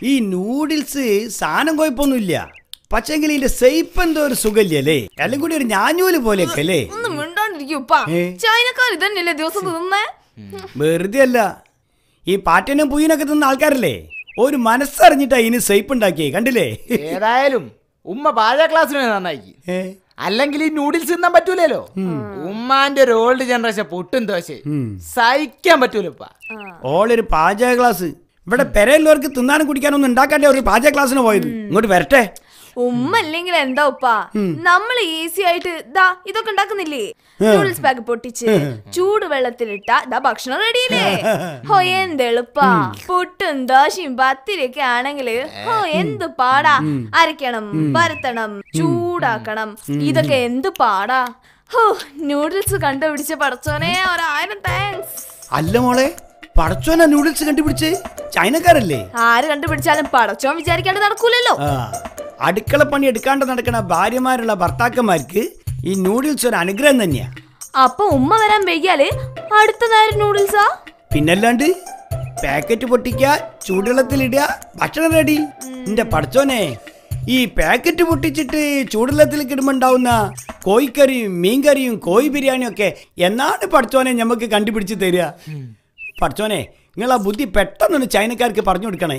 ഈ നൂഡിൽസ് സാധനം കുഴപ്പമൊന്നുമില്ല പക്ഷെങ്കിൽ ഇതിന്റെ സേപ്പ് എന്തോ ഒരു സുഖല്ലേ എല്ലാം കൂടി ഒരു ഞാഞ്ഞൂല് പോലെയൊക്കെ അല്ലേ ഒന്ന് മിണ്ടാണ്ടിരിക്കുപ്പാ ഏ? ചൈനക്കാർ ഇതന്നെയല്ലേ ദിവസം തിന്നേ വെറുതെ അല്ല ഈ പാറ്റനും പുയ്യനൊക്കെ തിന്ന ആൾക്കാരല്ലേ ഒരു മനസ്സറിഞ്ഞിട്ടാ ഇതിന് സേപ്പ് ഉണ്ടാക്കിയേ കണ്ടില്ലേ ഏതായാലും ഉമ്മ പാചക ക്ലാസ്സിന് നന്നായി ഏ? അല്ലെങ്കിൽ ഈ നൂഡിൽസ് തിന്നാൻ പറ്റൂലല്ലോ ഉമ്മാന്റെ ഒരു ഓൾഡ് ജനറേഷൻ പൊട്ടും ദോശ സഹിക്കാൻ പറ്റൂലപ്പാ ഓളൊരു പാചക ക്ലാസ് ഇവിടെ പെരയുള്ളവർക്ക് തിന്നാനും കുടിക്കാനൊന്നും ഉണ്ടാക്കാണ്ടേ ഒരു പാചക ക്ലാസ്സിന് പോയത് ഇങ്ങോട്ട് വരട്ടെ ഉമ്മ അല്ലെങ്കിൽ എന്താ ഉപ്പാ നമ്മൾ ഈസി ആയിട്ട് ദാ ഇതൊക്കെ ഉണ്ടാക്കുന്നില്ലേ നൂഡിൽസ് പാക്ക് പൊട്ടിച്ച് ചൂട് വെള്ളത്തിലിട്ട ദാ ഭക്ഷണം റെഡിയില്ലേ ഹോ എന്ത് എളുപ്പാ പുട്ടും ദോശയും പത്തിരിയൊക്കെ ആണെങ്കില് ഹോ എന്ത് പാടാ അരയ്ക്കണം പരത്തണം ചൂടാക്കണം ഇതൊക്കെ എന്ത് പാടാ ഹോ നൂഡിൽസ് കണ്ടുപിടിച്ച പടച്ചോനെ ഒരായിരം താങ്ക്സ് അല്ല മോളെ പടച്ചോനാ നൂഡിൽസ് കണ്ടുപിടിച്ച് ചൈനക്കാരല്ലേ ആര് കണ്ടുപിടിച്ചാലും പടച്ചോൻ വിചാരിക്കാണ്ട് നടക്കൂലല്ലോ ആ അടുക്കള പണി എടുക്കാണ്ട് നടക്കുന്ന ഭാര്യമാരുള്ള ഭർത്താക്കന്മാർക്ക് ഈ നൂഡിൽസ് ഒരു അനുഗ്രഹം തന്നെയാ അപ്പൊ ഉമ്മ വരാൻ വൈകിയാല് അടുത്ത നേരം നൂഡിൽസാ പിന്നല്ലാണ്ട് പാക്കറ്റ് പൊട്ടിക്ക ചൂടുവെള്ളത്തിലിടുക ഭക്ഷണം റെഡി എന്റെ പടച്ചോനെ ഈ പാക്കറ്റ് പൊട്ടിച്ചിട്ട് ചൂടുവെള്ളത്തിലേക്ക് ഇടുമ്പോ ഉണ്ടാവുന്ന കോഴിക്കറിയും മീൻകറിയും കോഴി ബിരിയാണിയും ഒക്കെ എന്നാണ് പടച്ചോനെ നമുക്ക് കണ്ടുപിടിച്ച് തരിക പടച്ചോനെ നിങ്ങൾ ആ ബുദ്ധി പെട്ടെന്നൊന്ന് ചൈനക്കാർക്ക് പറഞ്ഞു കൊടുക്കണേ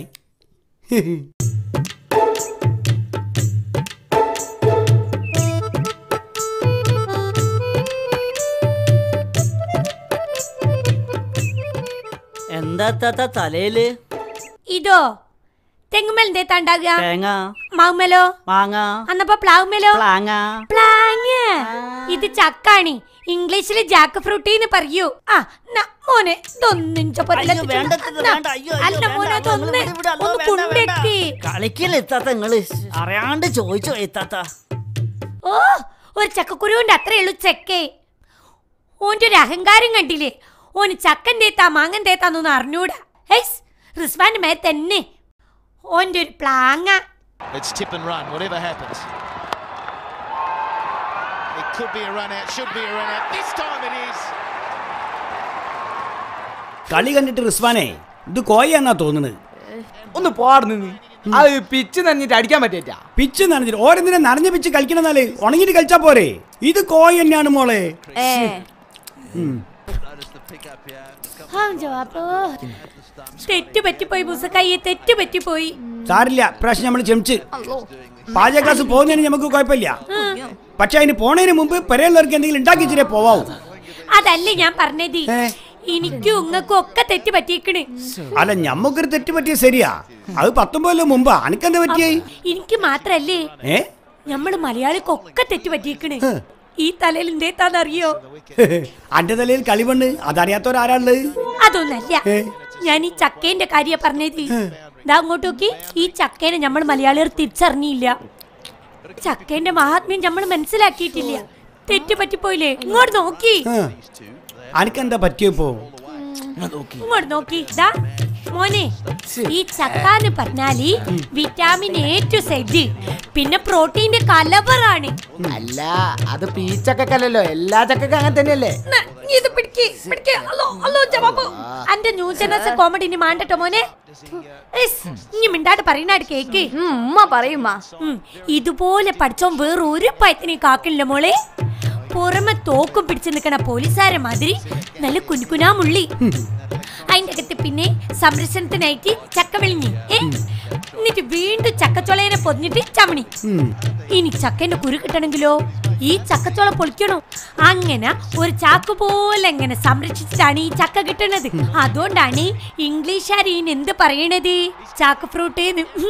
എന്താ താത്ത തലയില് ഇതോ തെങ്ങുമേൽ എന്തേത്താ ഉണ്ടാകുക തേങ്ങ മാവുമേലോ മാങ്ങ അന്നപ്പോ പ്ലാവുമേലോ പ്ലാങ്ങ പ്ലാങ് ഇത് ചക്കാണി ഇംഗ്ലീഷില് ജാക്ക് ഫ്രൂട്ടി എന്ന് പറയൂ ആ ന- മോനെ ഇതൊന്നും ചെ പൊരയില് അയ്യോ, വേണ്ട, എത്തിച്ചിട്ട് ഇത് ന- വേണ്ട, അയ്യോ, അയ്യോ, അല്ല വേണ്ട, മോനെ അതൊന്നും അതൊന്ന് ഇവിടെ ഇവിടെ, അല്ലോ, ഒന്ന് വേണ്ട, വേണ്ട. കൊണ്ടെത്തി കളിക്കല്ലേ എത്താത്ത നിങ്ങള് അറിയാണ്ട് ചോദിച്ചോ എത്താത്ത ഓ ഒരു ചക്കക്കുരുവിന്റെ അത്രേ ഉള്ളൂ ചെക്കേ ഓന്റെ ഒരു അഹങ്കാരം കണ്ടില്ലേ ഓന് ചക്കൻ തേത്താ മാങ്ങൻ തേത്താന്നൊന്നും അറിഞ്ഞൂടാ ഹൈസ് റിസ്വാന്റെ മേൽ തന്നെ ഓന്റെ ഒരു പ്ലാങ്ങ It's tip and run, whatever happens. It could be a run out, should be a run out. This time it is. കളി കണ്ടിട്ട് റിസ്വാനെ ഇത് കോയാന്നാ തോന്നുന്നത് ഒന്ന് പോടുന്നു നീ അത് പിച്ച് നനഞ്ഞിട്ട് അടിക്കാൻ പറ്റേറ്റാ പിച്ച് നനഞ്ഞിട്ട് ഓരെന്തിനാ നനഞ്ഞ പിച്ച് കളിക്കണമെന്നാലേ ഉണങ്ങിട്ട് കളിച്ചാ പോരെ ഇത് കോയ തന്നെയാണ് മോളെ ഏ ആ, ജവാബോ. തെറ്റ് പറ്റിപ്പോയി ബുസക്കയ്യെ തെറ്റ് പറ്റിപ്പോയി സാരില്ല പ്രാവശ്യം നമ്മൾ ക്ഷമിച്ച് പാചക ക്ലാസ് പോകുന്നതിന് നമുക്ക് കുഴപ്പമില്ല പക്ഷെ അതിന് പോണതിന് മുമ്പ് പെരയുള്ളവർക്ക് എന്തെങ്കിലും ഉണ്ടാക്കി വെച്ചിട്ടേ പോവാവൂ അതല്ലേ ഞാൻ പറഞ്ഞത് ഏ? എനിക്കും ഉങ്ങക്കും ഒക്കെ തെറ്റ് പറ്റിയേക്കണ് അല്ല ഞമ്മക്കൊരു തെറ്റ് പറ്റിയ ശരിയാ അത് പത്തൊമ്പതിലും മുമ്പാ അനക്കെന്താ പറ്റിയേ എനിക്ക് മാത്രല്ലേ ഏ നമ്മള് മലയാളിക്കൊക്കെ തെറ്റ് പറ്റിയേക്കണ് ഈ തലയിൽ എന്തേത്താന്നറിയോ അന്റെ തലയിൽ കളിമണ്ണ് അതറിയാത്തവരാരാളുള്ളത് അതൊന്നല്ല ഏ? ഞാൻ ഈ ചക്കേന്റെ കാര്യ പറഞ്ഞത് ഇതാ അങ്ങോട്ട് നോക്കി ഈ ചക്കേനെ നമ്മൾ മലയാളികൾ തിരിച്ചറിഞ്ഞില്ല ചക്കേന്റെ മഹാത്മ്യം നമ്മൾ മനസ്സിലാക്കിയിട്ടില്ല തെറ്റ് പറ്റിപ്പോയില്ലേ ഇങ്ങോട്ട് നോക്കി അനക്കെന്താ പറ്റിയപ്പോ ഇങ്ങോട്ട് നോക്കി ദാ മോനെ ഈ ചക്കാന്ന് പറഞ്ഞാല് വിറ്റാമിൻ എ ടു സെഡ് പിന്നെ പ്രോട്ടീന്റെ കലവറാണ് അല്ല അത് പീച്ചക്കല്ലല്ലോ എല്ലാ ചക്കക്കും അങ്ങനെ തന്നെയല്ലേ ന, നീ ഇത് പിടിക്ക്, പിടിക്ക്. അല്ലോ, അല്ലോ, ജവാബ്. അന്റെ ന്യൂ ജനറേഷൻ കോമഡി ഇനി മാണ്ടട്ടോ മോനെ ഇസ്, ഇനി മിണ്ടാട്ട് പറയുന്നാട് കേക്ക് ഉം, ഉമ്മ പറയുമ്മാ ഉം, ഇതുപോലെ പഠിച്ചോൻ വേറെ ഒരു പയത്തിനെ കാക്കില്ല മോളെ പുറമെ തോക്കും പിടിച്ചു നിൽക്കണ പോലീസുകാരെ മാതിരി നല്ല കുനുകുനാ മുള്ളി അതിന്റെ അകത്ത് പിന്നെ സംരക്ഷണത്തിനായിട്ട് ചക്ക വിളിഞ്ഞി ഏ എന്നിട്ട് വീണ്ടും ചക്കച്ചോളേനെ പൊതിഞ്ഞിട്ട് ചമണി ഇനി ചക്കന്റെ കുരു കിട്ടണമെങ്കിലോ ഈ ചക്കച്ചോള പൊളിക്കണോ അങ്ങനെ ഒരു ചാക്ക് പോലെ എങ്ങനെ സംരക്ഷിച്ചിട്ടാണ് ഈ ചക്ക കിട്ടുന്നത് അതുകൊണ്ടാണ് ഇംഗ്ലീഷുകാർ ഇതിന് എന്ത് പറയണത് ചാക്ക് ഫ്രൂട്ട്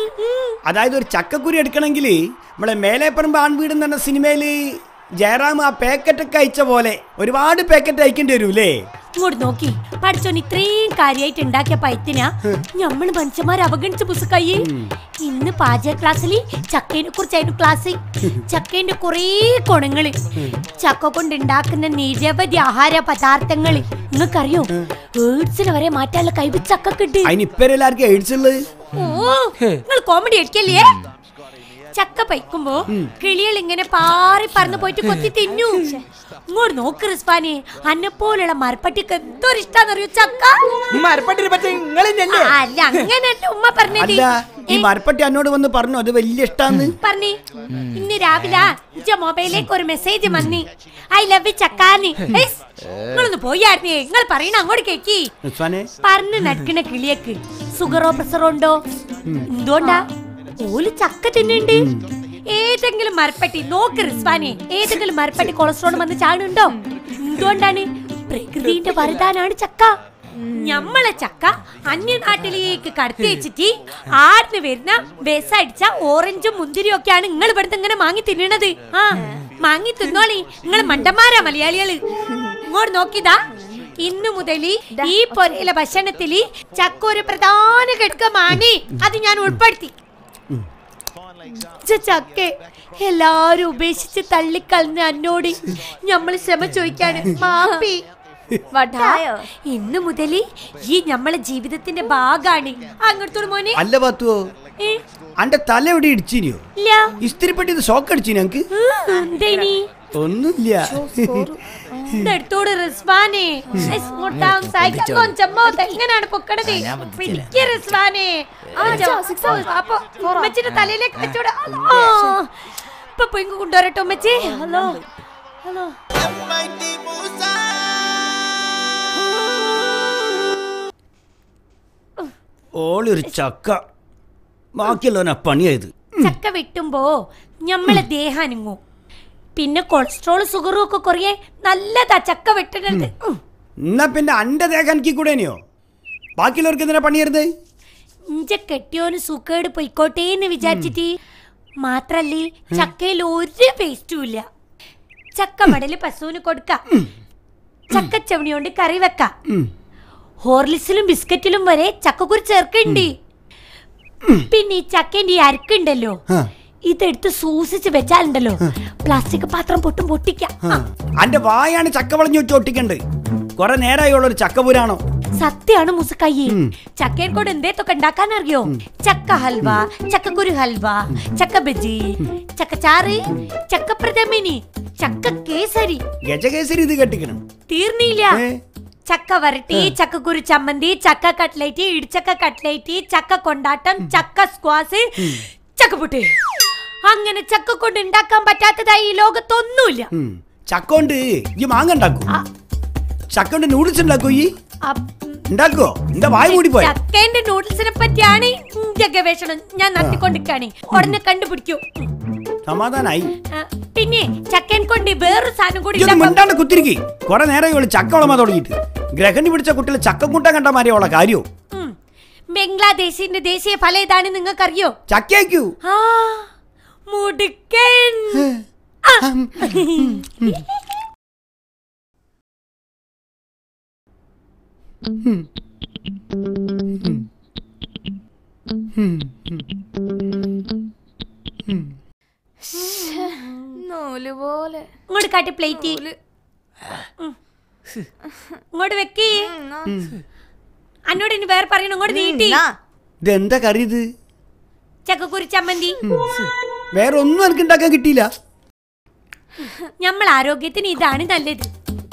അതായത് ഒരു ചക്കക്കുരി എടുക്കണമെങ്കിൽ നമ്മളെ മേലേപ്പറമ്പ് ആൺവീട് എന്ന് പറഞ്ഞ സിനിമയില് ജയറാം ആ പാക്കറ്റൊക്കെ അയച്ച പോലെ ഒരുപാട് പാക്കറ്റ് അയക്കേണ്ടി വരൂലേ ഇങ്ങോട്ട് നോക്കി പഠിച്ചോൻ ഇത്രയും കാര്യമായിട്ട് ഉണ്ടാക്കിയ പയത്തിനാ നമ്മൾ മനുഷ്യന്മാർ അവഗണിച്ച പുസ്തകയ്യേ ഇന്ന് പാചക ക്ലാസ്സിൽ ചക്കേനെ കുറിച്ചായിരുന്നു ക്ലാസ് ചക്കേന്റെ കുറേ ഗുണങ്ങള് ചക്ക കൊണ്ട് ഉണ്ടാക്കുന്ന നിരവധി ആഹാര പദാർത്ഥങ്ങള് നിങ്ങൾക്കറിയോ ഏഡ്സിനെ വരെ മാറ്റാനുള്ള കഴിവ് ചക്കക്കുണ്ട് അതിന് ഇപ്പരെല്ലാവർക്കും എയ്ഡ്സ് ഉള്ളത് ഓ നിങ്ങൾ കോമഡി അടിക്കല്ലേ ചക്ക പൈക്കുമ്പോ കിളികൾ ഇങ്ങനെ പാറി പറന്നു പോയിട്ട് കൊത്തി തിന്നു ഇങ്ങോട്ട് നോക്ക് റിസ്വാനെ അന്നെ പോലുള്ള മരപ്പട്ടിക്ക് എന്തൊരു ഇഷ്ടാന്നറിയോ ചക്ക മരപ്പട്ടിനെ പറ്റി നിങ്ങൾ അല്ല അങ്ങനല്ല ഉമ്മ പറഞ്ഞത് അല്ല ഈ മരപ്പട്ടി എന്നോട് വന്ന് പറഞ്ഞു അത് വലിയ ഇഷ്ടാന്ന് പറഞ്ഞേ ഇന്ന് രാവിലെ ഇജ്ജ മൊബൈലിലേക്ക് ഒരു മെസ്സേജ് വന്നി ഐ ലവ് യു ചക്കാനി ഏയ്സ്, നിങ്ങളൊന്ന് പോയായിരുന്നേ നിങ്ങൾ പറയണ അങ്ങോട്ട് കേക്കി ഉസ്മാനെ പറഞ്ഞു നടക്കണ കിളിയക്ക് സുഗറോ പ്രഷറോ ഉണ്ടോ എന്തുകൊണ്ടാ ഓല് ചക്ക തിന്നുണ്ട് ഏതെങ്കിലും മരപ്പട്ടി നോക്ക് റിസ്വാനെ ഏതെങ്കിലും മരപ്പട്ടി കൊളസ്ട്രോൾ വന്ന് ചാടുണ്ടോ എന്തുകൊണ്ടാണ് പ്രകൃതിന്റെ വരദാനാണ് ചക്ക ഞമ്മളെ ചക്ക അന്യനാട്ടിലേക്ക് കടത്തി വെച്ചിട്ട് ആടിന് വരുന്ന വിസടിച്ച ഓറഞ്ചും മുന്തിരിയും ഒക്കെയാണ് നിങ്ങൾ ഇവിടുത്തെ ഇങ്ങനെ മാങ്ങി തിന്നണത് ആ മാങ്ങി തിന്നോളി നിങ്ങൾ മണ്ടന്മാരാ മലയാളികള് ഇങ്ങോട്ട് നോക്കിതാ ഇന്നു മുതൽ ഈ പൊരയിലെ ഭക്ഷണത്തില് ചക്ക ഒരു പ്രധാന ഘടകമാണ് അത് ഞാൻ ഉൾപ്പെടുത്തി ഇജ്ജ് ചക്കെ എല്ലാരും ഉപേക്ഷിച്ച് തള്ളിക്കളഞ്ഞ അന്നോട് നമ്മൾ ക്ഷമ ചോദിക്കാണ് മാപ്പി വട്ടായോ ഇന്നു മുതൽ ഈ നമ്മളെ ജീവിതത്തിന്റെ ഭാഗാണ് അങ്ങോട്ടോട് മോനെ അല്ല പാത്തുവോ ഏ, അന്റെ തല എവിടെ ഇടിച്ചിനിയോ ഇല്ല ഇസ്തിരിപ്പെട്ടി ഇത് ഷോക്ക് അടിച്ചിനി ഞങ്ങക്ക് ആ, എന്തേനി ഒന്നുമില്ല ഇതെടുത്തോട് റിസ്വാനെ ഇങ്ങോട്ടാവും സൈക്കിൾ കൊഞ്ചമ്മോ എങ്ങനെയാണ് പൊക്കണത് പിടിക്ക് റിസ്വാനെ ആ, ജോ, അപ്പൊ ഉമ്മച്ചിന്റെ തലയിലേക്ക് വെച്ചോടെ ആ, ഇപ്പൊ പൊയ്ക്ക് കൊണ്ടുവരട്ടോ ഉമ്മച്ചി ഹലോ ഹലോ ഓളൊരു ചക്ക ബാക്കിയുള്ളവനാ പണിയായത് ചക്ക വെട്ടുമ്പോ ഞമ്മളെ ദേഹാനുങ്ങും പിന്നെ കൊളസ്ട്രോൾ സുഗറും ഒക്കെ കുറയെ നല്ലതാ ചക്ക വെട്ടണത് ഉം. എന്നാ പിന്നെ അന്റെ ദേഹം എനിക്ക് കൂടെയോ ബാക്കിയുള്ളവർക്ക് എന്തിനാ പണിയരുത് ഇഞ്ച കെട്ടിയോന് സുഖേട് പൊയ്ക്കോട്ടെ എന്ന് വിചാരിച്ചിട്ട് മാത്രല്ലേ ചക്കയിൽ ഒരു വേസ്റ്റും ഇല്ല ചക്ക മടല് പശുവിന് കൊടുക്ക ചക്കച്ചവണി കൊണ്ട് കറി വെക്ക ഉം. ഹോർലിക്സിലും ബിസ്ക്കറ്റിലും വരെ ചക്കക്കുരു ചേർക്കണ്ട് പിന്നെ ഈ ചക്കേന്റെ ഈ അരക്കുണ്ടല്ലോ ആ. ഇതെടുത്ത് സൂക്ഷിച്ച് വെച്ചാലുണ്ടല്ലോ പ്ലാസ്റ്റിക് പാത്രം പൊട്ടും പൊട്ടിക്കാം ആ. അന്റെ വായാണ് ചക്ക വളഞ്ഞു വെച്ച് ഒട്ടിക്കണ്ട് കൊറേ നേരമായുള്ള ഒരു ചക്ക പുരാണോ സത്യാണ് മുസക്കയ്യെ ചക്കയെ കൊണ്ട് എന്തേത്തൊക്കെ ഉണ്ടാക്കാൻ അറിയോ ചക്ക ഹൽവ ചക്കക്കുരു ഹൽവ ചക്ക ബജി ചക്ക ചാറ് ചക്ക പ്രഥമിനി ചക്ക കേസരി ഗജകേസരി ഇത് കെട്ടിക്കണം തീർന്നില്ല ഏ? ചക്ക വരട്ടി ചക്കക്കുരു ചമ്മന്തി ചക്ക കട്ട്ലേറ്റ് ഇടിച്ചക്ക കട്ട്ലേറ്റ് ചക്ക കൊണ്ടാട്ടം ചക്ക സ്ക്വാസ് ചക്കപ്പുട്ട് അങ്ങനെ ചക്ക കൊണ്ട് ഉണ്ടാക്കാൻ പറ്റാത്തതായി ഈ ലോകത്തൊന്നുമില്ല ഉം. ചക്ക കൊണ്ട് ഈ മാങ്ങ ഉണ്ടാക്കൂ ആ, ചക്ക കൊണ്ട് നൂഡിൽസ് ഉണ്ടാക്കൂ ഈ അപ്പ് ഉണ്ടാക്കുവോ എന്റെ വായ മൂടി പോയ ചക്കേന്റെ നൂഡിൽസിനെ പറ്റിയാണ് ഇന്റെ ഗവേഷണം ഞാൻ നടത്തിക്കൊണ്ടിരിക്കാണ് ഉടനെ കണ്ടുപിടിക്കൂ സമാധാനായി ആ, പിന്നെ ചക്കൻ കൊണ്ട് വേറൊരു സാധനം കൂടി ഇതൊന്നും ഉണ്ടാക്കാം. മിണ്ടാണ്ട് കുത്തിരിക്കി കൊറേ നേരം ഇവള് ചക്ക വളമാ തുടങ്ങിയിട്ട് ഗ്രഹണി പിടിച്ച കുട്ടികൾ ചക്ക കൂട്ടാൻ കണ്ട മാറിയുള്ള കാര്യവും ഉം. ബംഗ്ലാദേശിന്റെ ദേശീയ ഫലം ഏതാണ് നിങ്ങൾക്കറിയോ ചക്കയ്ക്കൂ ആ മുടുക്കൻ ആ. നൂല് പോലെ ഇങ്ങോട്ട് കാട്ടി പ്ലേറ്റ് ഇങ്ങോട്ട് വെക്കേ അന്നോട് ഇനി വേറെ പറയണം ഇങ്ങോട്ട് നീട്ടി ഇതെന്താ കറി ഇത് ചക്കക്കുരു ചമ്മന്തി വേറെ ഒന്നും എനിക്ക് ഉണ്ടാക്കാൻ കിട്ടിയില്ല നമ്മൾ ആരോഗ്യത്തിന് ഇതാണ് നല്ലത്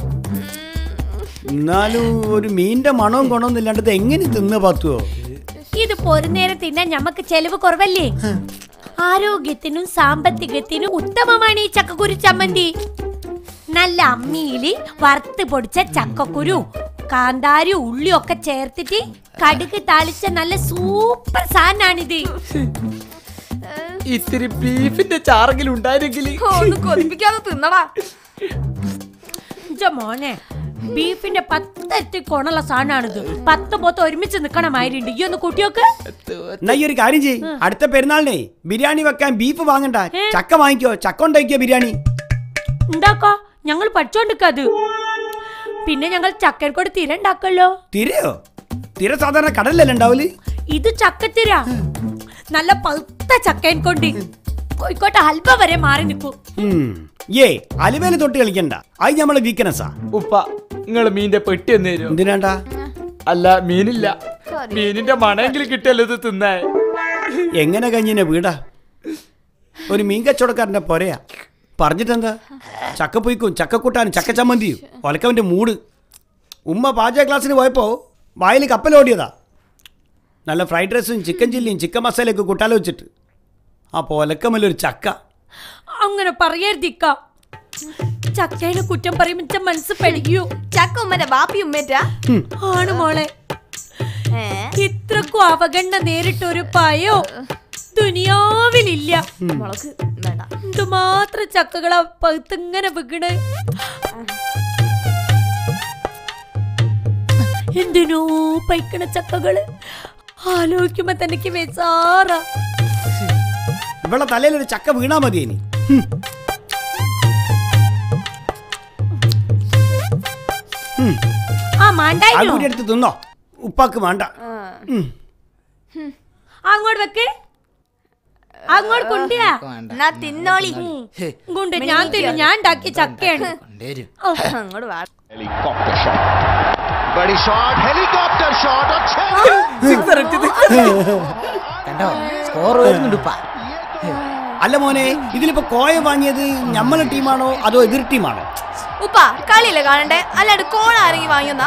എന്നാലും ഒരു മീനിന്റെ മണവും ഗുണവും ഇല്ലാണ്ട് ഇത് എങ്ങനെ തിന്ന പാത്തുവോ ഇത് പൊരുന്നേരം തിന്നാൻ ഞമ്മക്ക് ചെലവ് കുറവല്ലേ ആരോഗ്യത്തിനും സാമ്പത്തികത്തിനും ഉത്തമമാണ് ഈ ചക്കക്കുരു ചമ്മന്തി നല്ല അമ്മിയില് വറുത്ത് പൊടിച്ച ചക്കക്കുരു കാന്താരി ഉള്ളി ഒക്കെ ചേർത്തിട്ട് കടുക് താളിച്ച നല്ല സൂപ്പർ സാധനാണിത് ഇത്തിരി ബീഫിന്റെ ചാറെങ്കിലും ഉണ്ടായിരുന്നെങ്കിൽ ഒന്ന് കൊതിപ്പിക്കാതെ തിന്നടാ ഇഞ്ച മോനെ ബീഫിന്റെ പത്തറ്റ് കൊണുള്ള സാധനമാണിത് പത്ത് പോത്ത് ഒരുമിച്ച് നിക്കണ മാതിരിണ്ട് ഈ ഒന്ന് കൂട്ടിയോക്ക് എന്നാ ഈ ഒരു കാര്യം ചെയ്യ് അടുത്ത പെരുന്നാളിനെ ബിരിയാണി വെക്കാൻ ബീഫ് വാങ്ങണ്ട ഏ? ചക്ക വാങ്ങിക്കോ ചക്ക ഉണ്ടാക്കിയോ ബിരിയാണി ഉണ്ടാക്കോ ഞങ്ങൾ പഠിച്ചോണ്ടിക്കത് പിന്നെ ഞങ്ങൾ ചക്കരക്കോട് തീരെ ഉണ്ടാക്കല്ലോ തിരയോ തിര സാധാരണ കടലിലല്ലേ ഉണ്ടാവല് ഇത് ചക്കത്തിര നല്ല പഴുത്ത ചക്കൻ കൊണ്ട് കോഴിക്കോട്ടെ ഹൽവ വരെ മാറി നിൽക്കൂ ഉം. ഏ അലുവേല് തൊട്ട് കളിക്കണ്ട അത് നമ്മളെ വീക്ക്നെസ്സാ ഉപ്പ നിങ്ങൾ മീന്റെ പെട്ടി എന്ന് തരുമോ എന്തിനാണ്ടാ അല്ല മീനില്ല മീനിന്റെ മണമെങ്കിലും കിട്ടിയല്ലോ ഇത് തിന്നേ എങ്ങനെ കഴിഞ്ഞിനെ വീടാ ഒരു മീൻ കച്ചവടക്കാരന്റെ പൊരയാ പറഞ്ഞിട്ടെന്താ ചക്കപ്പൊയ്ക്കും ചക്കക്കൂട്ടാനും ചക്ക ചമ്മന്തിയും ഒലക്കവന്റെ മൂട് ഉമ്മ പാചക ക്ലാസ്സിന് പോയപ്പോ വായിൽ കപ്പലോടിയതാ നല്ല ഫ്രൈഡ് റൈസും ചിക്കൻ ചില്ലിയും ചിക്കൻ മസാലയൊക്കെ കൂട്ടാലോ വെച്ചിട്ട് ആ പോലക്കമ്മലൊരു ചക്ക അങ്ങനെ പറയരുതിക്ക ചക്കേനെ കുറ്റം പറയുമ്പോ ഇച്ച മനസ്സ് പെടിക്കൂ ചക്ക ഉമ്മന്റെ ബാപ്പി ഉമ്മേറ്റാ ആണ് മോളെ ഏ ഇത്രക്കും അവഗണന നേരിട്ടൊരു പയോ ദുനിയാവിലില്ല മുളക് വേണ്ട എന്തുമാത്രം ചക്കകളാ പഴുത്തിങ്ങനെ വീണ് എന്തിനോ പൈക്കണ ചക്കകള് ആലോചിക്കുമ്പോ തനിക്ക് വെച്ചാറാ ഇവളെ തലയിലൊരു ചക്ക വീണാ മതി ഇനി ആ ആ മാണ്ടായിരുന്നു കൂടി എടുത്ത് തിന്നോ ഉപ്പാക്ക് വേണ്ട ഉം. അങ്ങോട്ട് വെക്ക് അങ്ങോട്ട് കൊണ്ടുവാ എന്നാ തിന്നോളി കൊണ്ട് ഞാൻ തിന്നു ഞാൻ ഉണ്ടാക്കിയ ചക്കയാണ് കൊണ്ടുവരും ഓ, അങ്ങോട്ട് വാ Helicopter shot. Body shot. Helicopter shot. अच्छा സിക്സർ കണ്ടോ സ്കോർ വരുന്നുണ്ട് ഉപ്പ അല്ല മോനെ ഇതിലിപ്പോ കോയ വാങ്ങിയത് ഞമ്മളെ ടീമാണോ അതോ എതിർ ടീമാണോ ഉപ്പ കളിയില്ല കാണണ്ടേ അല്ലാണ്ട് കോൾ ആരെങ്കിലും വാങ്ങിയെന്നാ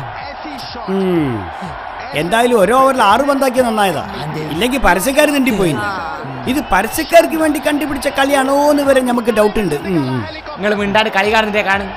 ഉം. എന്തായാലും ഓരോ ഓവറിൽ ആറ് പന്താക്കിയ നന്നായതാ ഇല്ലെങ്കിൽ പരസ്യക്കാർ തെണ്ടിപ്പോയി ഇത് പരസ്യക്കാർക്ക് വേണ്ടി കണ്ടുപിടിച്ച കളിയാണോ എന്ന് വരെ നമുക്ക് ഡൗട്ട് ഉണ്ട് ഉം, ഉം. നിങ്ങൾ മിണ്ടാണ്ട് കളി കാണുന്നതേ കാണും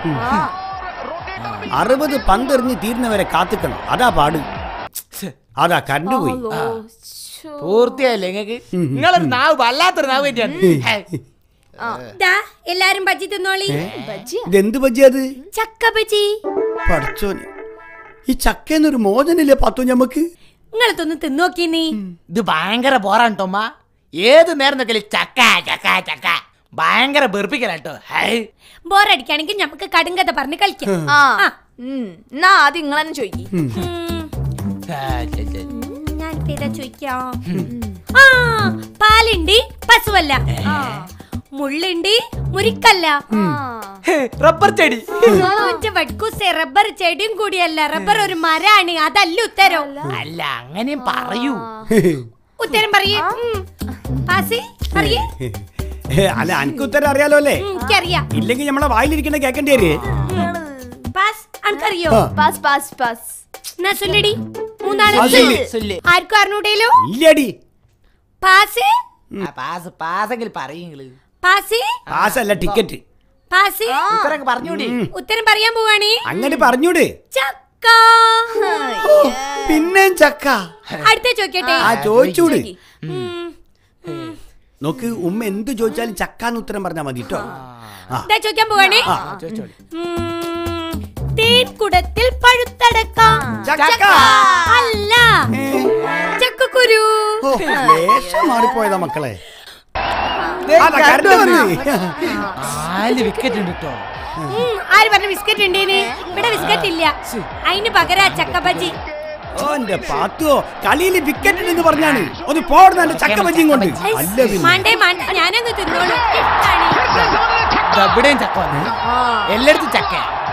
അറുപത് പന്തെറിഞ്ഞ് തീരുന്നവരെ കാത്തിക്കണം അതാ പാട് അതാ കറണ്ട് പോയി പൂർത്തിയായില്ലേ നിങ്ങക്ക് നിങ്ങളൊരു നാവ് വല്ലാത്തൊരു നാവ് പറ്റിയാണ് ദാ, എല്ലാരും ബജി തിന്നോളി ഇതെന്ത് പറ്റിയത് ചക്ക ബജി പഠിച്ചോന് ഈ ചക്കേന്നൊരു മോചനില്ലേ പത്തു ഞമ്മക്ക് നിങ്ങൾ തിന്ന് തിന്നോക്കി നീ ഇത് ഭയങ്കര ബോറാണ് ടോമ്മ ഏത് നേരം നോക്കിയാലും ചക്ക ചക്ക ചക്ക ഭയങ്കര വെറുപ്പിക്കലാട്ടോ ഹൈ ബോറടിക്കാണെങ്കിൽ നമുക്ക് കടുങ്കഥ പറഞ്ഞ് കളിക്കാം ആ ആ. ഉം. എന്നാ ആദ്യം നിങ്ങൾ തന്നെ ചോദിക്കി ഉം. ആ, ഛെ, ഛെ. ഞാനിപ്പോ ഏതാ ചോദിക്കാം ആ പാലുണ്ട് പശുവല്ല മുള്ളുണ്ട് മുരിക്കല്ല ഹേ, റബ്ബർ ചെടി ഓന്റെ വട്കൂസെ റബ്ബർ ചെടിയും കൂടിയല്ല റബ്ബർ ഒരു മരാണ് അതല്ല ഉത്തരം അല്ല അങ്ങനെയും പറയൂ ഉത്തരം പറയേ പാസി പറയേ അല്ല അനക്ക് ഉത്തരം അറിയാലോ അല്ലേ എനിക്കറിയാം ഇല്ലെങ്കിൽ നമ്മളെ വായിലിരിക്കണ കേക്കേണ്ടി വരേ പാസ് അനക്കറിയോ ആ. പാസ് പാസ് പാസ് എന്നാ ചൊല്ലടി മൂന്നാള് ആ, ചൊല്ല്. ചൊല്ല്. ആർക്കും അറിഞ്ഞൂടേലോ ഇല്ലടി പാസ് ആ, പാസ് പാസെങ്കിൽ പറയുങ്ങള് പാസ് പാസല്ല ടിക്കറ്റ് പാസ് ഉത്തരം പറഞ്ഞൂടി ഉത്തരം പറയാൻ പോവാണേ അങ്ങനെ പറഞ്ഞൂടെ ചക്ക പിന്നെ ചക്ക അടുത്ത ചോദിക്കട്ടെ ആ ചോദിച്ചൂട് ഉം. നോക്ക് ഉമ്മ എന്ത് ചോദിച്ചാലും ചക്കാന്ന് ഉത്തരം പറഞ്ഞാ മതി കേട്ടോ ആ ഇതാ ചോദിക്കാൻ പോവാണേ ആ. ചോദിച്ചോളി ഉം. തേൻകുടത്തിൽ പഴുത്തടക്ക ചക്ക അല്ല ചക്കക്കുരു ഓ, ലേശം മാറിപ്പോയതാ മക്കളെ ദേ, അതാ, കറണ്ട് കറണ്ട് വന്നു. വന്നു. നാല് വിക്കറ്റ് ഉണ്ട് കേട്ടോ ഉം, ആര് പറഞ്ഞ ബിസ്ക്കറ്റ് ഉണ്ടേന് ഇവിടെ ബിസ്ക്കറ്റ് ഇല്ല അതിന് പകരാ ചക്ക ബജി ഓ എന്റെ പാത്തോ കളിയിൽ വിക്കറ്റ് എന്ന് പറഞ്ഞാണ് ഒന്ന് പോടുന്ന എന്റെ ചക്ക ബജിയും കൊണ്ട് അല്ല പിന്നെ മാണ്ടേ മാണ്ട ഞാനങ്ങ് തിന്നോളൂ ഇഷ്ടാണ്. ഇവിടെയും ചക്ക വന്നു എല്ലായിടത്തും ചക്ക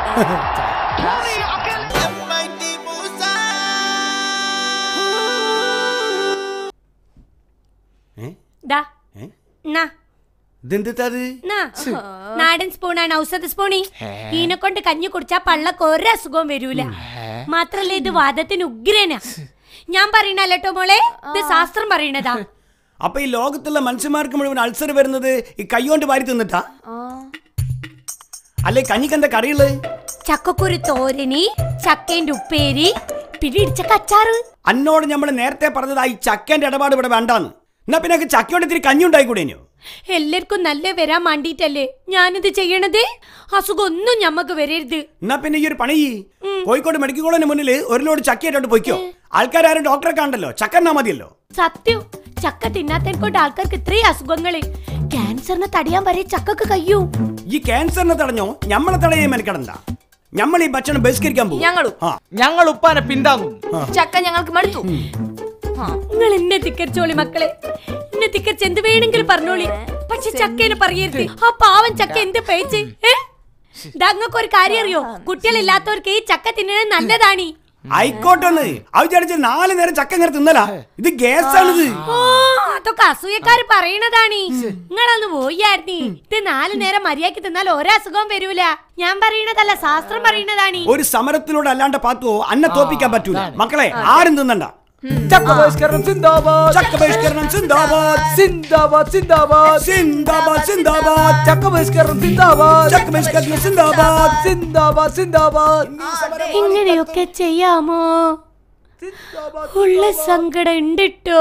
ഏ? ദാ, ഏ? നാ, ഇതെന്താ നാ. നാടൻ സ്പൂണാണ് ഔഷധ സ്പൂണി ഈനെ കൊണ്ട് കഞ്ഞി കുടിച്ചാ പള്ളക്ക് ഒരു അസുഖവും വരൂല മാത്രല്ല ഇത് വാദത്തിന് ഉഗ്രനാ ഞാൻ പറയണല്ലോ മോളെ ഇത് ശാസ്ത്രം പറയണതാ അപ്പൊ ഈ ലോകത്തുള്ള മനുഷ്യന്മാർക്ക് മുഴുവൻ അൾസർ വരുന്നത് ഈ കൈകൊണ്ട് വാരി തിന്നിട്ടാ അല്ലെ കഞ്ഞിക്കെന്താ കറിയുള്ളത് ചക്കക്കുരു തോരനി ചക്കേന്റെ ഉപ്പേരി പിന്നെ ഇടിച്ച കച്ചാറ് അന്നോട് നമ്മൾ നേരത്തെ പറഞ്ഞതാ ഈ ചക്കേന്റെ ഇടപാട് ഇവിടെ വേണ്ടാന്ന് എന്നാ പിന്നെ എനിക്ക് ചക്കയോട് ഇത്തിരി കഞ്ഞി ഉണ്ടായിക്കൂടേനോ എല്ലാവർക്കും നല്ല വരാൻ വേണ്ടിട്ടല്ലേ ഞാനിത് ചെയ്യണത് അസുഖം ഒന്നും ഞമ്മക്ക് വരരുത് എന്നാ പിന്നെ ഈ ഒരു പണി ചെയ്യ്. കോഴിക്കോട് മെഡിക്കൽ കോളേജിന് മുന്നിൽ ഒരു ലോഡ് ചക്കയായിട്ടോട്ട് പോയിക്കോ ആൾക്കാരും ഡോക്ടറെ കാണണ്ടല്ലോ ചക്ക എന്നാ മതിയല്ലോ സത്യം ചക്ക തിന്നാത്തൻ കൊണ്ട് ആൾക്കാർക്ക് ഇത്രയും അസുഖങ്ങള് ക്യാൻസറിനെ തടയാൻ വരെ ചക്കക്ക് കഴിയൂ ഈ ക്യാൻസറിനെ തടഞ്ഞോ ഞമ്മളെ തടയാൻ മെനക്കെടണ്ട ഞമ്മൾ ഈ ഭക്ഷണം ബഹിഷ്കരിക്കാൻ പോകും ഞങ്ങളും ആ ഞങ്ങൾ ഉപ്പാനെ പിന്താങ്ങും ചക്ക ഞങ്ങൾക്ക് മടുത്തു ആ. നിങ്ങൾ എന്നെ തിക്കരിച്ചോളി മക്കളെ എന്നെ തിക്കരിച്ച് എന്ത് വേണമെങ്കിലും പറഞ്ഞോളി പക്ഷെ ചക്കേനെ പറയരുത് ആ പാവം ചക്ക എന്ത് പേച്ച് ദങ്ങൾക്ക് ഒരു കാര്യം അറിയോ കുട്ടികളില്ലാത്തവർക്ക് ഈ ചക്ക തിന്നണത് നല്ലതാണ് ആയിക്കോട്ടെ അത് വിചാരിച്ച നാല് നേരം ചക്ക ഇങ്ങനെ തിന്നലാ ഇത് ഗ്യാസാണിത് ഓ അതൊക്കെ അസൂയക്കാര് പറയണതാണ് നിങ്ങളൊന്ന് പോയായിരുന്നീ ഇത് നാല് നേരം മര്യാദക്ക് തിന്നാൽ ഒരസുഖവും വരൂല ഞാൻ പറയണതല്ല ശാസ്ത്രം പറയണതാണ് ഒരു സമരത്തിലൂടെ അല്ലാണ്ട് പാത്തുവോ അന്നെ തോപ്പിക്കാൻ പറ്റൂല മക്കളെ ആരും തിന്നണ്ട ചക്ക ബഹിഷ്കരണം സിന്ദാബാദ് ചക്ക ബഹിഷ്കരണം സിന്ദാബാദ് സിന്ദാബാദ് സിന്ദാബാദ് സിന്ദാബാദ് സിന്ദാബാദ് ചക്ക ബഹിഷ്കരണം സിന്ദാബാദ് ചക്ക ബഹിഷ്കരണം സിന്ദാബാദ് സിന്ദാബാദ് സിന്ദാബാദ് ഇങ്ങനെയൊക്കെ ചെയ്യാമോ ഉള്ള സങ്കടം ഉണ്ടിട്ടോ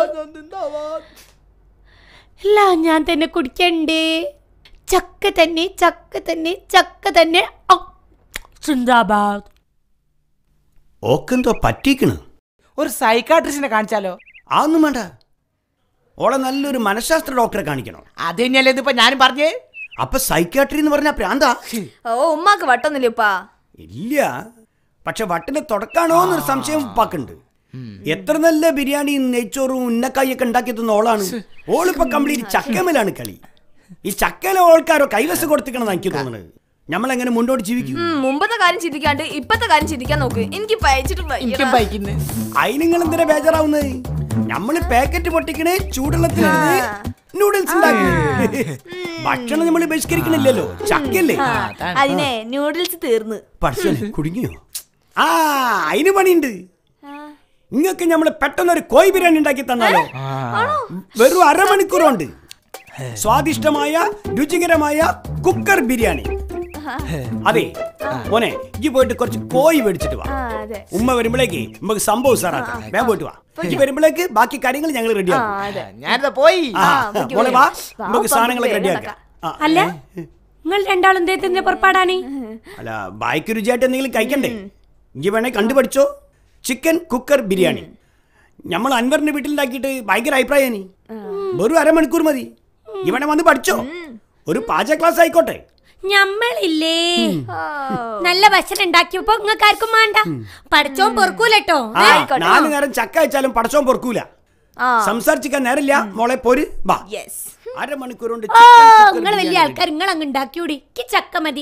എല്ലാം ഞാൻ തന്നെ കുടിക്കണ്ടേ ചക്ക തന്നെ ചക്ക തന്നെ ചക്ക തന്നെ ഔ, സിന്ദാബാദ് ഓക്കെന്തോ പറ്റിക്കണ് ഒരു സൈക്കാട്രിസ്റ്റിനെ കാണിച്ചാലോ അതൊന്നും വേണ്ട ഓളെ നല്ലൊരു മനഃശാസ്ത്ര ഡോക്ടറെ കാണിക്കണം അത് തന്നെയല്ലേ ഇതിപ്പോ ഞാനും പറഞ്ഞേ അപ്പൊ സൈക്കാട്രി എന്ന് പറഞ്ഞ പ്രാന്താ ഓ ഉമ്മാക്ക് വട്ടൊന്നുമില്ല ഉപ്പാ ഇല്ല പക്ഷെ വട്ടിന്റെ തുടക്കാണോ എന്നൊരു സംശയം ഉപ്പാക്കുണ്ട് എത്ര നല്ല ബിരിയാണിയും നെയ്ച്ചോറും ഉന്നക്കായൊക്കെ ഉണ്ടാക്കി തന്ന ഓളാണ് ഓളിപ്പോ കംപ്ലീറ്റ് ചക്കമേലാണ് കളി ഈ ചക്കയിലെ ഓൾക്കാരോ കൈവശം കൊടുത്തിക്കണം എനിക്ക് തോന്നുന്നത് നമ്മളെങ്ങനെ മുന്നോട്ട് ജീവിക്കും ഉം, മുമ്പത്തെ കാര്യം ചിന്തിക്കാണ്ട് ഇപ്പത്തെ കാര്യം ചിന്തിക്കാൻ നോക്ക് എനിക്ക് പയച്ചിട്ട് എനിക്കും ബൈക്കിന്ന് അതിന് നിങ്ങൾ എന്തിനാ ബേജാറാവുന്നത് നമ്മള് പാക്കറ്റ് പൊട്ടിക്കണേ ചൂടുള്ളത്തിലാണ് നൂഡിൽസ് ഉണ്ടാക്കുന്നത് ഭക്ഷണം നമ്മൾ ബഹിഷ്കരിക്കണില്ലല്ലോ ചക്കല്ലേ അതിനെ നൂഡിൽസ് തീർന്ന് പഠിച്ചോനെ കുടുങ്ങിയോ ആ അതിന് പണിയുണ്ട് നിങ്ങൾക്ക് നമ്മൾ പെട്ടെന്നൊരു കോഴി ബിരിയാണി ഉണ്ടാക്കി തന്നാലോ വെറും അരമണിക്കൂർ കൊണ്ട് സ്വാദിഷ്ടമായ രുചികരമായ കുക്കർ ബിരിയാണി അതെ മോനെ ഇജ്ജ് പോയിട്ട് കുറച്ച് കോഴി മേടിച്ചിട്ട് വാ ആ അതെ ഉമ്മ വരുമ്പോഴേക്ക് നമുക്ക് സംഭവം സാറാക്കാം വേഗം പോയിട്ട് വാ ഇജ്ജ് വരുമ്പോഴേക്ക് ബാക്കി കാര്യങ്ങൾ ഞങ്ങൾ ആ റെഡിയാക്കും അതെ ഞാനിതാ പോയി ആ, പൊയ്ക്കോ, മോളെ വാ വാ, നമുക്ക് വാ, സാധനങ്ങളൊക്കെ വേഗം റെഡിയാക്കാം ആ, അല്ല നിങ്ങൾ രണ്ടാളും എന്തേത്തിന്റെ പുറപ്പാടാണ് അല്ല ബായ്ക്ക് രുചിയായിട്ട് എന്തെങ്കിലും കഴിക്കണ്ടേ ഇജ്ജ് വേണേ കണ്ടുപഠിച്ചോ ചിക്കൻ കുക്കർ ബിരിയാണി നമ്മൾ അൻവറിന്റെ വീട്ടിലുണ്ടാക്കിയിട്ട് ഭയങ്കര അഭിപ്രായം വെറും അരമണിക്കൂർ മതി ഇവിടെ വന്ന് പഠിച്ചോ ഒരു പാചക ക്ലാസ് ആയിക്കോട്ടെ ഞമ്മളില്ലേ ആ, നല്ല ഭക്ഷണം ഉണ്ടാക്കിയപ്പോ നിങ്ങൾക്ക് ആർക്കും വേണ്ട പഠിച്ചോൻ പൊറുക്കൂലട്ടോ ആ ആയിക്കോട്ടെ. നാല് നേരം ചക്ക വെച്ചാലും പടച്ചോൻ പൊറുക്കൂല ആ സംസാരിച്ചിക്കാൻ നേരമില്ല മോളെ പോര് വാ യെസ് അരമണിക്കൂർ കൊണ്ട് ഓ chicken, cooker നിങ്ങൾ വലിയ ബിരിയാണി ആൾക്കാർ നിങ്ങൾ അങ്ങ് ഉണ്ടാക്കിയൂടി എനിക്ക് ചക്ക മതി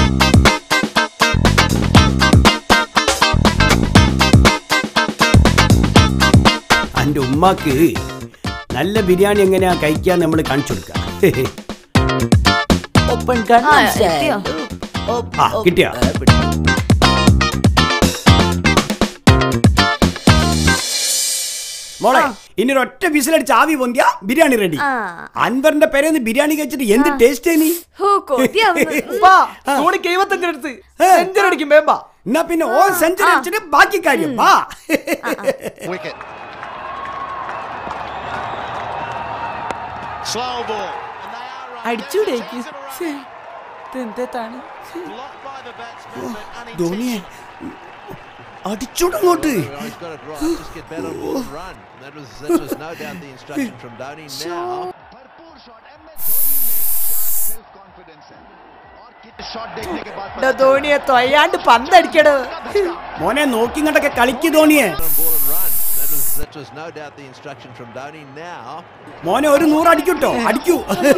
അന്റെ ഉമ്മാക്ക് നല്ല ബിരിയാണി എങ്ങനെയാ കഴിക്കാൻ നമ്മൾ കാണിച്ചു കൊടുക്കാം ഒപ്പൻ ആ എത്തിയോ ആ കിട്ടിയ മോളെ ഇനി ഒരൊറ്റ വിസിലടിച്ച് ആവി പൊന്തിയ ബിരിയാണി റെഡി ആ. അൻവറിന്റെ പേരെന്ന് ബിരിയാണി കഴിച്ചിട്ട് എന്ത് ടേസ്റ്റ് നീ ഹോ കൊതിയാവുന്നു ഉപ്പാ, ധോണിക്ക് എഴുപത്തഞ്ച് എടുത്ത് സെഞ്ചുറി അടിക്കും വേമ്പാ എന്നാ പിന്നെ ഓ സെഞ്ചുറി അടിച്ചിട്ട് ബാക്കി കാര്യം വാ Wicket. Slow ball. And they are right. അടിച്ചൂടേക്ക് എന്താണ് Blocked by the batsman, but ധോണിയെ അടിച്ചോടങ്ങോട്ട് He's got it right. Just get better and run. That was that was no doubt the instruction from Dhoni. Now भरपूर shot M S Dhoni ने self confidence है और कितने shot देखने के बाद पता ധോണിയെ തൊയ്യാണ്ട് പന്തടിക്കടോ മോനെ നോക്കി ഇങ്ങോട്ടൊക്കെ കളിക്ക് ധോണിയെ on ball and run. That was that was no doubt the instruction from Dhoni. Now മോനെ ഒരു നൂറ് അടിക്കൂട്ടോ അടിക്കൂ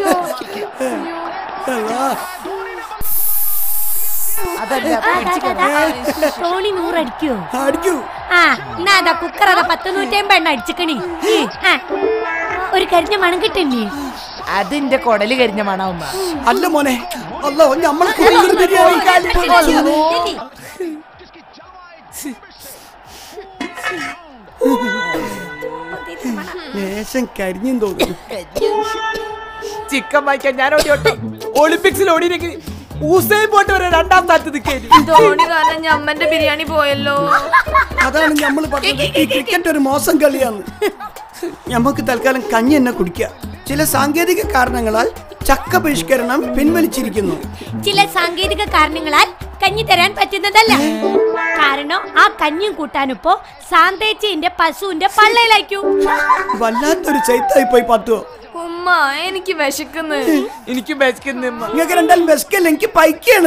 അതല്ല ടോണി നൂറടിക്കോ അടിക്കൂ ആ എന്നാ അതാ കുക്കർ അതാ പത്ത് നൂറ്റമ്പത് എണ്ണ അടിച്ചിക്കണി ഈ, ആ. ഒരു കരിഞ്ഞ മണം കിട്ടണ്ടേ അതിന്റെ കൊടല് കരിഞ്ഞ മണവുമ്മ അല്ല മോനെ അല്ലോ നമ്മളെ കുടിയിൽ ബിരിയാണി ലേശം കരിഞ്ഞും തോന്നുന്നു ചിക്കൻ വാങ്ങിക്കാൻ ഞാൻ ഓടി ഓട്ടെ ഒളിമ്പിക്സിൽ ഓടിയില്ലെങ്കിൽ ഊസൈൻ പോട്ട് വരെ രണ്ടാം സ്ഥാനത്ത് നിൽക്കേണ്ടി ധോണി കാരണം ഞമ്മന്റെ ബിരിയാണി പോയല്ലോ അതാണ് നമ്മൾ പറഞ്ഞത് ഈ ക്രിക്കറ്റ് ഒരു മോശം കളിയാണ് നമുക്ക് തൽക്കാലം കഞ്ഞി തന്നെ കുടിക്കാം ചില സാങ്കേതിക കാരണങ്ങളാൽ ചക്ക ബഹിഷ്കരണം പിൻവലിച്ചിരിക്കുന്നു ചില സാങ്കേതിക കാരണങ്ങളാൽ കഞ്ഞി തരാൻ പറ്റുന്നതല്ല കാരണം ആ കഞ്ഞിയും കൂട്ടാനിപ്പോ സാന്തേച്ചിന്റെ പശുവിന്റെ പള്ളയിലാക്കൂ വല്ലാത്തൊരു ചൈത്തായി പോയി പത്തുവോ ഉമ്മ എനിക്ക് വിശക്കുന്നു എനിക്ക് ബെസ്ക്കുന്ന നിങ്ങൾക്ക് രണ്ടാലും ബെസ്കല്ല എനിക്ക് പൈക്കാണ്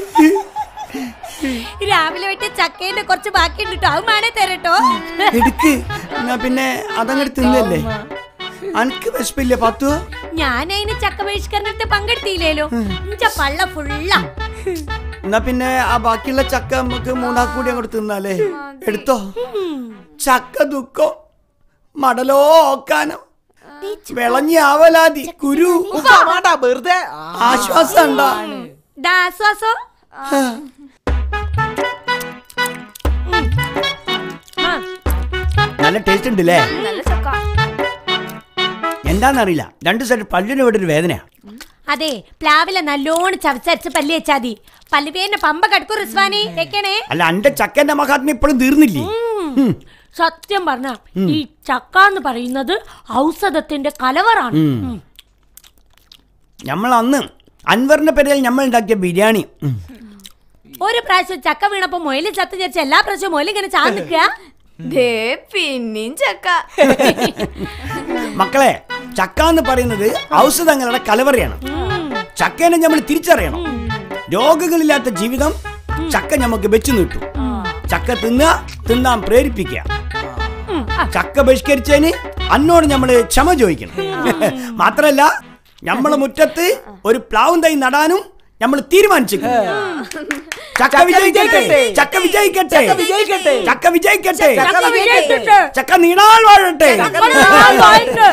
രാവിലെ വിട്ട് ചക്കേന്റെ കുറച്ച് ബാക്കിയുണ്ട് കേട്ടോ അത് വേണേ തരട്ടോ എടുക്ക് എന്നാ പിന്നെ അതങ്ങോട്ട് തിന്നല്ലേ അനക്ക് വിശപ്പില്ല പത്തുവോ ഞാൻ അതിന് ചക്ക ബഹിഷ്കരണത്തിൽ പങ്കെടുത്തില്ലേലോ എന്നുവെച്ചാ പള്ള ഫുള്ളാ എന്നാ പിന്നെ ആ ബാക്കിയുള്ള ചക്ക നമുക്ക് മൂന്നാക്ക് കൂടി അങ്ങോട്ട് തിന്നാലേ എടുത്തോ ചക്ക ദുഃഖം മടലോ ഓക്കാനം വിളഞ്ഞ ആവലാതി കുരു വേണ്ട വെറുതെ ആശ്വാസം ഉണ്ടാ ദാസ്വാസോ നല്ല ടേസ്റ്റ് ഉണ്ട് അല്ലേ നല്ല ചക്ക എന്താന്നറിയില്ല രണ്ടു സൈഡ് പല്ലിന് ഇവിടെ ഒരു വേദനയാ അതെ പ്ലാവിലെ നല്ലോണം ചവച്ചരച്ച് പല്ലി വെച്ചാതി പല്ലുവേന്റെ പമ്പ കടക്കു റിസ്വാനി വെക്കണേ അല്ല അന്റെ ചക്കന്റെ മഹാത്മ ഇപ്പോഴും തീർന്നില്ലേ ഉം. സത്യം പറഞ്ഞ ഈ ചക്ക എന്ന് പറയുന്നത് ഔഷധത്തിന്റെ കലവറാണ് ഉം. നമ്മൾ അന്ന് അൻവറിന്റെ പേരിൽ നമ്മൾ ഉണ്ടാക്കിയ ബിരിയാണി ഉം. ഒരു പ്രാവശ്യം ചക്ക വീണപ്പോ മൊയില് ചത്ത് ചേർച്ച എല്ലാ പ്രാവശ്യവും മൊയില് ഇങ്ങനെ ചാ നിൽക്കുക ദേ പിന്നെയും ചക്ക മക്കളെ ചക്ക എന്ന് പറയുന്നത് ഔഷധങ്ങളുടെ കലവറയാണ് ചക്കേനെ നമ്മൾ തിരിച്ചറിയണം രോഗങ്ങളില്ലാത്ത ജീവിതം ചക്ക നമുക്ക് വെച്ചു നീട്ടും ചക്ക തിന്നുക തിന്നാൻ പ്രേരിപ്പിക്കുക ചക്ക ബഹിഷ്കരിച്ചതിന് അന്നോട് നമ്മള് ക്ഷമ ചോദിക്കണം മാത്രല്ല നമ്മളെ മുറ്റത്ത് ഒരു പ്ലാവും തൈ നടാനും നമ്മൾ തീരുമാനിച്ചു ചക്ക വിജയിക്കട്ടെ ചക്ക വിജയിക്കട്ടെ വിജയിക്കട്ടെ. ചക്ക വിജയിക്കട്ടെ ചക്ക വിജയിക്കട്ടെ. ചക്ക നീണാൾ വാഴട്ടെ ചക്ക നീണാൾ വാഴട്ടെ.